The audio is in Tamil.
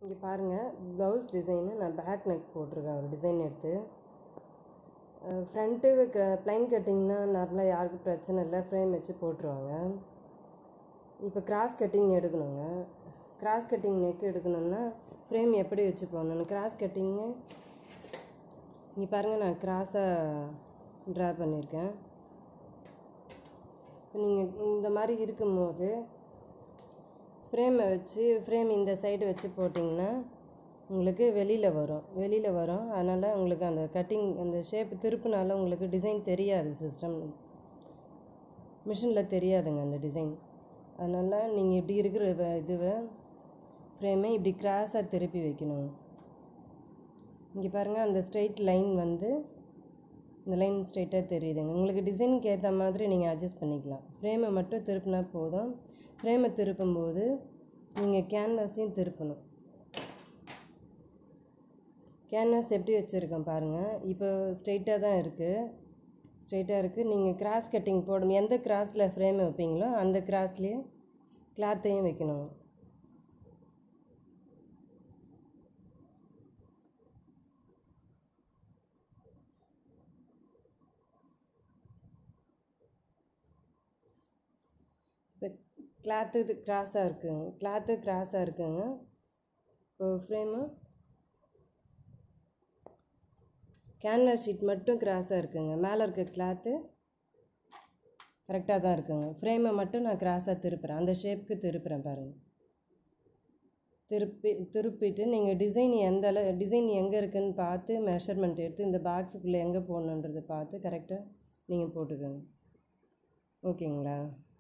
இங்கே பாருங்கள் ப்ளவுஸ் டிசைனு நான் பேக் நெக் போட்டிருக்கேன் ஒரு டிசைன் எடுத்து ஃப்ரண்ட்டு ப்ளைன் கட்டிங்னா நார்மலாக யாருக்கும் பிரச்சனை இல்லை ஃப்ரேம் வச்சு போட்டுருவாங்க இப்போ கிராஸ் கட்டிங் எடுக்கணுங்க கிராஸ் கட்டிங் நெக் எடுக்கணும்னா ஃப்ரேம் எப்படி வச்சு போடணும் கிராஸ் கட்டிங்கு இங்கே பாருங்கள் நான் கிராஸாக ட்ரா பண்ணியிருக்கேன் இப்போ நீங்கள் இந்த மாதிரி இருக்கும்போது ஃப்ரேமை வச்சு ஃப்ரேம் இந்த சைடு வச்சு போட்டிங்கன்னா உங்களுக்கு வெளியில் வரும் வெளியில் வரும் அதனால் உங்களுக்கு அந்த கட்டிங் அந்த ஷேப் திருப்பினால உங்களுக்கு டிசைன் தெரியாது சிஸ்டம் மிஷினில் தெரியாதுங்க அந்த டிசைன் அதனால் நீங்கள் இப்படி இருக்கிற வ- இதுவை ஃப்ரேமை இப்படி கிராஸாக திருப்பி வைக்கணும் இங்கே பாருங்கள் அந்த ஸ்ட்ரெயிட் லைன் வந்து இந்த லைன் ஸ்ட்ரெயிட்டாக தெரியுதுங்க உங்களுக்கு டிசைனுக்கு ஏற்ற மாதிரி நீங்கள் அட்ஜஸ்ட் பண்ணிக்கலாம் ஃப்ரேமை மட்டும் திருப்பினா போதும் ஃப்ரேமை திருப்பும்போது நீங்கள் கேன்வாஸையும் திருப்பணும் கேன்வாஸ் எப்படி வச்சுருக்கேன் பாருங்கள் இப்போ ஸ்ட்ரெயிட்டாக தான் இருக்குது ஸ்ட்ரெயிட்டாக இருக்குது நீங்கள் கிராஸ் கட்டிங் போடும் எந்த கிராஸில் ஃப்ரேம் வைப்பீங்களோ அந்த கிராஸ்லேயே கிளாத்தையும் வைக்கணும் இப்போ கிளாத்து இது கிராஸாக இருக்குங்க கிளாத்து கிராஸாக இருக்குங்க இப்போ ஃப்ரேமு கேன்வாஸ் ஷீட் மட்டும் கிராஸாக இருக்குங்க மேலே இருக்க கிளாத்து கரெக்டாக தான் இருக்குங்க ஃப்ரேமை மட்டும் நான் கிராஸாக திருப்புறேன் அந்த ஷேப்புக்கு திருப்புறேன் பாருங்கள் திருப்பி திருப்பிட்டு நீங்கள் டிசைன் எந்த அளவு டிசைன் எங்கே இருக்குன்னு பார்த்து மெஷர்மெண்ட் எடுத்து இந்த பாக்ஸுக்குள்ளே எங்கே போடணுன்றதை பார்த்து கரெக்டாக நீங்கள் போட்டுக்கோங்க ஓகேங்களா